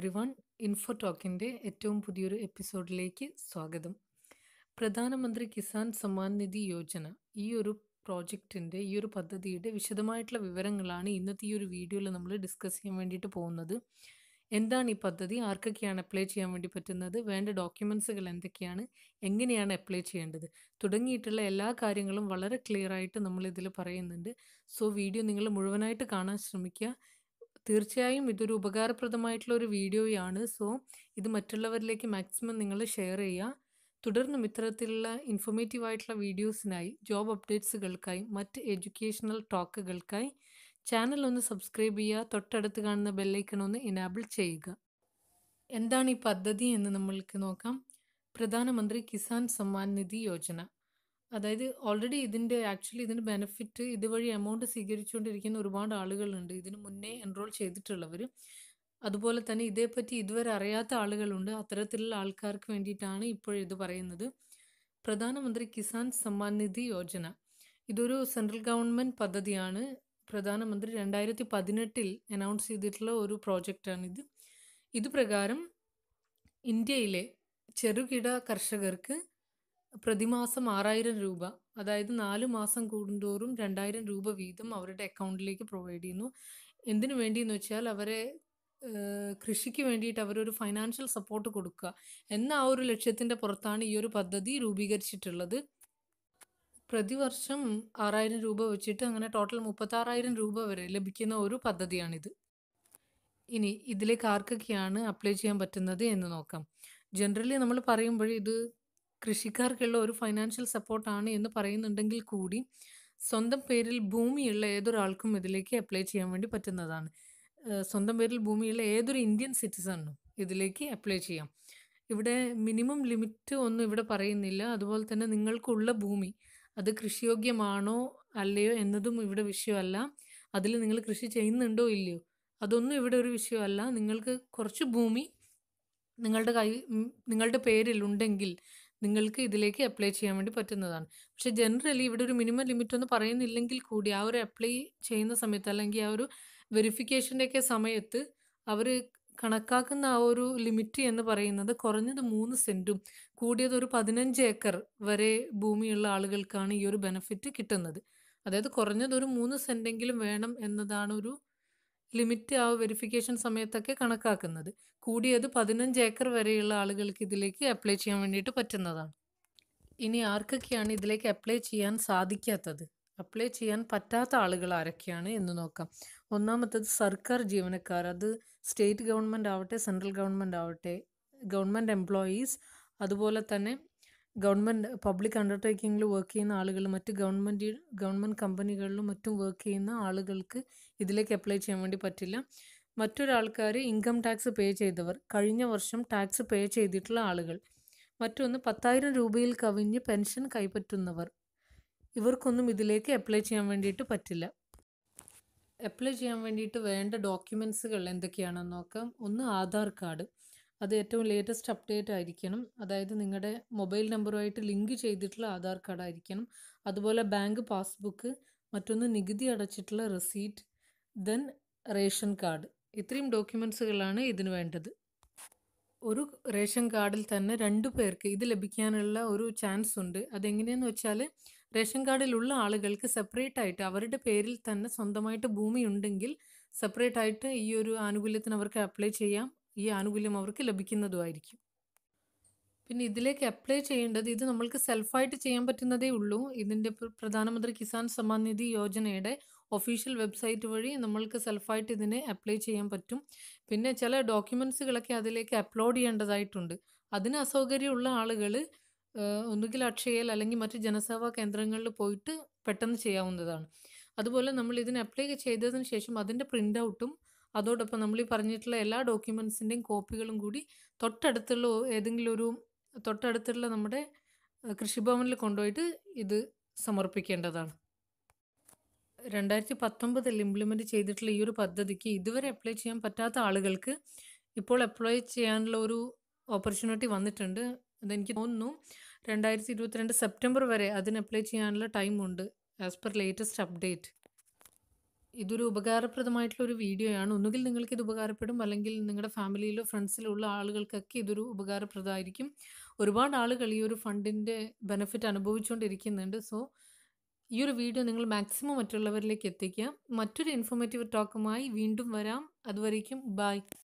Every one ഇൻഫോടോക്കിൻ്റെ ഏറ്റവും പുതിയൊരു എപ്പിസോഡിലേക്ക് സ്വാഗതം പ്രധാനമന്ത്രി കിസാൻ സമ്മാൻ നിധി യോജന ഈ ഒരു പ്രോജക്റ്റിൻ്റെ ഈ ഒരു പദ്ധതിയുടെ വിശദമായിട്ടുള്ള വിവരങ്ങളാണ് ഇന്നത്തെ ഈ ഒരു വീഡിയോയിൽ നമ്മൾ ഡിസ്കസ് ചെയ്യാൻ വേണ്ടിയിട്ട് പോകുന്നത് എന്താണ് ഈ പദ്ധതി ആർക്കൊക്കെയാണ് അപ്ലൈ ചെയ്യാൻ വേണ്ടി പറ്റുന്നത് വേണ്ട ഡോക്യുമെൻസുകൾ എന്തൊക്കെയാണ് എങ്ങനെയാണ് അപ്ലൈ ചെയ്യേണ്ടത് തുടങ്ങിയിട്ടുള്ള എല്ലാ കാര്യങ്ങളും വളരെ ക്ലിയർ ആയിട്ട് നമ്മൾ ഇതിൽ പറയുന്നുണ്ട് സോ വീഡിയോ നിങ്ങൾ മുഴുവനായിട്ട് കാണാൻ ശ്രമിക്കുക തീർച്ചയായും ഇതൊരു ഉപകാരപ്രദമായിട്ടുള്ള ഒരു വീഡിയോയാണ് സോ ഇത് മറ്റുള്ളവരിലേക്ക് മാക്സിമം നിങ്ങൾ ഷെയർ ചെയ്യുക തുടർന്നും ഇത്തരത്തിലുള്ള ഇൻഫോർമേറ്റീവ് ആയിട്ടുള്ള വീഡിയോസിനായി ജോബ് അപ്ഡേറ്റ്സുകൾക്കായി മറ്റ് എഡ്യൂക്കേഷണൽ ടോക്കുകൾക്കായി ചാനൽ ഒന്ന് സബ്സ്ക്രൈബ് ചെയ്യുക തൊട്ടടുത്ത് കാണുന്ന ബെല്ലൈക്കൺ ഒന്ന് എനാബിൾ ചെയ്യുക എന്താണ് ഈ പദ്ധതി എന്ന് നമ്മൾക്ക് നോക്കാം പ്രധാനമന്ത്രി കിസാൻ സമ്മാൻ നിധി യോജന അതായത് ഓൾറെഡി ഇതിൻ്റെ ആക്ച്വലി ഇതിൻ്റെ ബെനിഫിറ്റ് ഇതുവഴി എമൗണ്ട് സ്വീകരിച്ചുകൊണ്ടിരിക്കുന്ന ഒരുപാട് ആളുകളുണ്ട് ഇതിന് മുന്നേ എൻറോൾ ചെയ്തിട്ടുള്ളവർ അതുപോലെ തന്നെ ഇതേപ്പറ്റി ഇതുവരെ അറിയാത്ത ആളുകളുണ്ട് അത്തരത്തിലുള്ള ആൾക്കാർക്ക് വേണ്ടിയിട്ടാണ് ഇപ്പോൾ ഇത് പറയുന്നത് പ്രധാനമന്ത്രി കിസാൻ സമ്മാൻ നിധി യോജന ഇതൊരു സെൻട്രൽ ഗവൺമെൻറ് പദ്ധതിയാണ് പ്രധാനമന്ത്രി രണ്ടായിരത്തി പതിനെട്ടിൽ അനൗൺസ് ചെയ്തിട്ടുള്ള ഒരു പ്രോജക്റ്റാണിത് ഇത് പ്രകാരം ഇന്ത്യയിലെ ചെറുകിട കർഷകർക്ക് പ്രതിമാസം ആറായിരം രൂപ അതായത് നാല് മാസം കൂടുന്തോറും രണ്ടായിരം രൂപ വീതം അവരുടെ അക്കൗണ്ടിലേക്ക് പ്രൊവൈഡ് ചെയ്യുന്നു എന്തിനു വേണ്ടിയെന്ന് വെച്ചാൽ അവരെ കൃഷിക്ക് വേണ്ടിയിട്ട് അവരൊരു ഫൈനാൻഷ്യൽ സപ്പോർട്ട് കൊടുക്കുക എന്ന ആ ഒരു ലക്ഷ്യത്തിൻ്റെ പുറത്താണ് ഈ ഒരു പദ്ധതി രൂപീകരിച്ചിട്ടുള്ളത് പ്രതിവർഷം ആറായിരം രൂപ വെച്ചിട്ട് അങ്ങനെ ടോട്ടൽ മുപ്പത്താറായിരം രൂപ വരെ ലഭിക്കുന്ന ഒരു പദ്ധതിയാണിത് ഇനി ഇതിലേക്ക് ആർക്കൊക്കെയാണ് അപ്ലൈ ചെയ്യാൻ പറ്റുന്നത് എന്ന് നോക്കാം ജനറലി നമ്മൾ പറയുമ്പോൾ ഇത് കൃഷിക്കാർക്കുള്ള ഒരു ഫൈനാൻഷ്യൽ സപ്പോർട്ടാണ് എന്ന് പറയുന്നുണ്ടെങ്കിൽ കൂടി സ്വന്തം പേരിൽ ഭൂമിയുള്ള ഏതൊരാൾക്കും ഇതിലേക്ക് അപ്ലൈ ചെയ്യാൻ വേണ്ടി പറ്റുന്നതാണ് സ്വന്തം പേരിൽ ഭൂമിയുള്ള ഏതൊരു ഇന്ത്യൻ സിറ്റിസണിനും ഇതിലേക്ക് അപ്ലൈ ചെയ്യാം ഇവിടെ മിനിമം ലിമിറ്റ് ഒന്നും ഇവിടെ പറയുന്നില്ല അതുപോലെ തന്നെ നിങ്ങൾക്കുള്ള ഭൂമി അത് കൃഷിയോഗ്യമാണോ അല്ലയോ എന്നതും ഇവിടെ വിഷയമല്ല അതിൽ നിങ്ങൾ കൃഷി ചെയ്യുന്നുണ്ടോ ഇല്ലയോ അതൊന്നും ഇവിടെ ഒരു വിഷയമല്ല നിങ്ങൾക്ക് കുറച്ച് ഭൂമി നിങ്ങളുടെ കൈ നിങ്ങളുടെ പേരിൽ ഉണ്ടെങ്കിൽ നിങ്ങൾക്ക് ഇതിലേക്ക് അപ്ലൈ ചെയ്യാൻ വേണ്ടി പറ്റുന്നതാണ് പക്ഷെ ജനറലി ഇവിടെ ഒരു മിനിമം ലിമിറ്റ് ഒന്നും പറയുന്നില്ലെങ്കിൽ കൂടി ആ ഒരു അപ്ലൈ ചെയ്യുന്ന സമയത്ത് അല്ലെങ്കിൽ ആ ഒരു വെരിഫിക്കേഷൻ്റെയൊക്കെ സമയത്ത് അവർ കണക്കാക്കുന്ന ആ ഒരു ലിമിറ്റ് എന്ന് പറയുന്നത് കുറഞ്ഞത് മൂന്ന് സെൻറ്റും കൂടിയത് ഒരു പതിനഞ്ച് ഏക്കർ വരെ ഭൂമിയുള്ള ആളുകൾക്കാണ് ഈ ഒരു ബെനിഫിറ്റ് കിട്ടുന്നത് അതായത് കുറഞ്ഞത് ഒരു മൂന്ന് സെൻറ്റെങ്കിലും വേണം എന്നതാണ് ഒരു ലിമിറ്റ് ആ വെരിഫിക്കേഷൻ സമയത്തൊക്കെ കണക്കാക്കുന്നത് കൂടിയത് പതിനഞ്ച് ഏക്കർ വരെയുള്ള ആളുകൾക്ക് ഇതിലേക്ക് അപ്ലൈ ചെയ്യാൻ വേണ്ടിയിട്ട് പറ്റുന്നതാണ് ഇനി ആർക്കൊക്കെയാണ് ഇതിലേക്ക് അപ്ലൈ ചെയ്യാൻ സാധിക്കാത്തത് അപ്ലൈ ചെയ്യാൻ പറ്റാത്ത ആളുകൾ ആരൊക്കെയാണ് എന്ന് നോക്കാം ഒന്നാമത്തത് സർക്കാർ ജീവനക്കാർ അത് സ്റ്റേറ്റ് ഗവൺമെൻറ് ആവട്ടെ സെൻട്രൽ ഗവൺമെൻറ് ആവട്ടെ ഗവൺമെൻറ് എംപ്ലോയീസ് അതുപോലെ തന്നെ ഗവൺമെൻറ് പബ്ലിക് അണ്ടർടേക്കിങ്ങിൽ വർക്ക് ചെയ്യുന്ന ആളുകൾ മറ്റ് ഗവൺമെൻറ് ഗവൺമെൻറ് കമ്പനികളിലും മറ്റും വർക്ക് ചെയ്യുന്ന ആളുകൾക്ക് ഇതിലേക്ക് അപ്ലൈ ചെയ്യാൻ വേണ്ടി പറ്റില്ല മറ്റൊരാൾക്കാർ ഇൻകം ടാക്സ് പേ ചെയ്തവർ കഴിഞ്ഞ വർഷം ടാക്സ് പേ ചെയ്തിട്ടുള്ള ആളുകൾ മറ്റൊന്ന് പത്തായിരം രൂപയിൽ കവിഞ്ഞ് പെൻഷൻ കൈപ്പറ്റുന്നവർ ഇവർക്കൊന്നും ഇതിലേക്ക് അപ്ലൈ ചെയ്യാൻ വേണ്ടിയിട്ട് പറ്റില്ല അപ്ലൈ ചെയ്യാൻ വേണ്ടിയിട്ട് വേണ്ട ഡോക്യുമെൻസുകൾ എന്തൊക്കെയാണെന്ന് നോക്കാം ഒന്ന് ആധാർ കാർഡ് അത് ഏറ്റവും ലേറ്റസ്റ്റ് അപ്ഡേറ്റ് ആയിരിക്കണം അതായത് നിങ്ങളുടെ മൊബൈൽ നമ്പറുമായിട്ട് ലിങ്ക് ചെയ്തിട്ടുള്ള ആധാർ കാർഡ് ആയിരിക്കണം അതുപോലെ ബാങ്ക് പാസ്ബുക്ക് മറ്റൊന്ന് നികുതി അടച്ചിട്ടുള്ള റെസീറ്റ് ദെൻ റേഷൻ കാർഡ് ഇത്രയും ഡോക്യുമെൻസുകളാണ് ഇതിന് വേണ്ടത് ഒരു റേഷൻ കാർഡിൽ തന്നെ രണ്ടു പേർക്ക് ഇത് ലഭിക്കാനുള്ള ഒരു ചാൻസ് ഉണ്ട് അതെങ്ങനെയെന്ന് വെച്ചാൽ റേഷൻ കാർഡിലുള്ള ആളുകൾക്ക് സെപ്പറേറ്റ് ആയിട്ട് അവരുടെ പേരിൽ തന്നെ സ്വന്തമായിട്ട് ഭൂമി ഉണ്ടെങ്കിൽ സെപ്പറേറ്റ് ആയിട്ട് ഈ ഒരു ആനുകൂല്യത്തിന് അവർക്ക് അപ്ലൈ ചെയ്യാം ഈ ആനുകൂല്യം അവർക്ക് ലഭിക്കുന്നതുമായിരിക്കും പിന്നെ ഇതിലേക്ക് അപ്ലൈ ചെയ്യേണ്ടത് ഇത് നമ്മൾക്ക് സെൽഫായിട്ട് ചെയ്യാൻ പറ്റുന്നതേ ഉള്ളൂ ഇതിൻ്റെ പ്രധാനമന്ത്രി കിസാൻ സമ്മാൻ നിധി യോജനയുടെ ഒഫീഷ്യൽ വെബ്സൈറ്റ് വഴി നമ്മൾക്ക് സെൽഫായിട്ട് ഇതിനെ അപ്ലൈ ചെയ്യാൻ പറ്റും പിന്നെ ചില ഡോക്യുമെൻസുകളൊക്കെ അതിലേക്ക് അപ്ലോഡ് ചെയ്യേണ്ടതായിട്ടുണ്ട് അതിന് അസൗകര്യമുള്ള ആളുകൾ ഒന്നുകിൽ അക്ഷയയിൽ അല്ലെങ്കിൽ മറ്റ് ജനസേവാ കേന്ദ്രങ്ങളിൽ പോയിട്ട് പെട്ടെന്ന് ചെയ്യാവുന്നതാണ് അതുപോലെ നമ്മൾ ഇതിന് അപ്ലൈ ചെയ്തതിന് ശേഷം അതിൻ്റെ പ്രിൻ്റ് ഔട്ടും അതോടൊപ്പം നമ്മൾ ഈ പറഞ്ഞിട്ടുള്ള എല്ലാ ഡോക്യുമെൻസിൻ്റെയും കോപ്പികളും കൂടി തൊട്ടടുത്തുള്ള ഏതെങ്കിലും ഒരു തൊട്ടടുത്തുള്ള നമ്മുടെ കൃഷിഭവനിൽ കൊണ്ടുപോയിട്ട് ഇത് സമർപ്പിക്കേണ്ടതാണ് രണ്ടായിരത്തി പത്തൊമ്പതിൽ ഇംപ്ലിമെൻറ്റ് ചെയ്തിട്ടുള്ള ഈ ഒരു പദ്ധതിക്ക് ഇതുവരെ അപ്ലൈ ചെയ്യാൻ പറ്റാത്ത ആളുകൾക്ക് ഇപ്പോൾ അപ്ലൈ ചെയ്യാനുള്ള ഒരു ഓപ്പർച്യൂണിറ്റി വന്നിട്ടുണ്ട് അതെനിക്ക് തോന്നുന്നു രണ്ടായിരത്തി ഇരുപത്തിരണ്ട് സെപ്റ്റംബർ വരെ അതിന് അപ്ലൈ ചെയ്യാനുള്ള ടൈമുണ്ട് ആസ് പെർ ലേറ്റസ്റ്റ് അപ്ഡേറ്റ് ഇതൊരു ഉപകാരപ്രദമായിട്ടുള്ള ഒരു വീഡിയോ ആണ്. ഒന്നുകിൽ നിങ്ങൾക്ക് ഇത് ഉപകാരപ്പെടും അല്ലെങ്കിൽ നിങ്ങളുടെ ഫാമിലിയിലോ ഫ്രണ്ട്സിലോ ഉള്ള ആളുകൾക്കൊക്കെ ഇതൊരു ഉപകാരപ്രദമായിരിക്കും. ഒരുപാട് ആളുകൾ ഈ ഒരു ഫണ്ടിൻ്റെ ബെനിഫിറ്റ് അനുഭവിച്ചുകൊണ്ടിരിക്കുന്നുണ്ട്. സോ ഈ ഒരു വീഡിയോ നിങ്ങൾ മാക്സിമം മറ്റുള്ളവരിലേക്ക് എത്തിക്കുക. മറ്റൊരു ഇൻഫോർമേറ്റീവ് ടോക്കുമായി വീണ്ടും വരാം. അതുവരേക്കും ബൈ.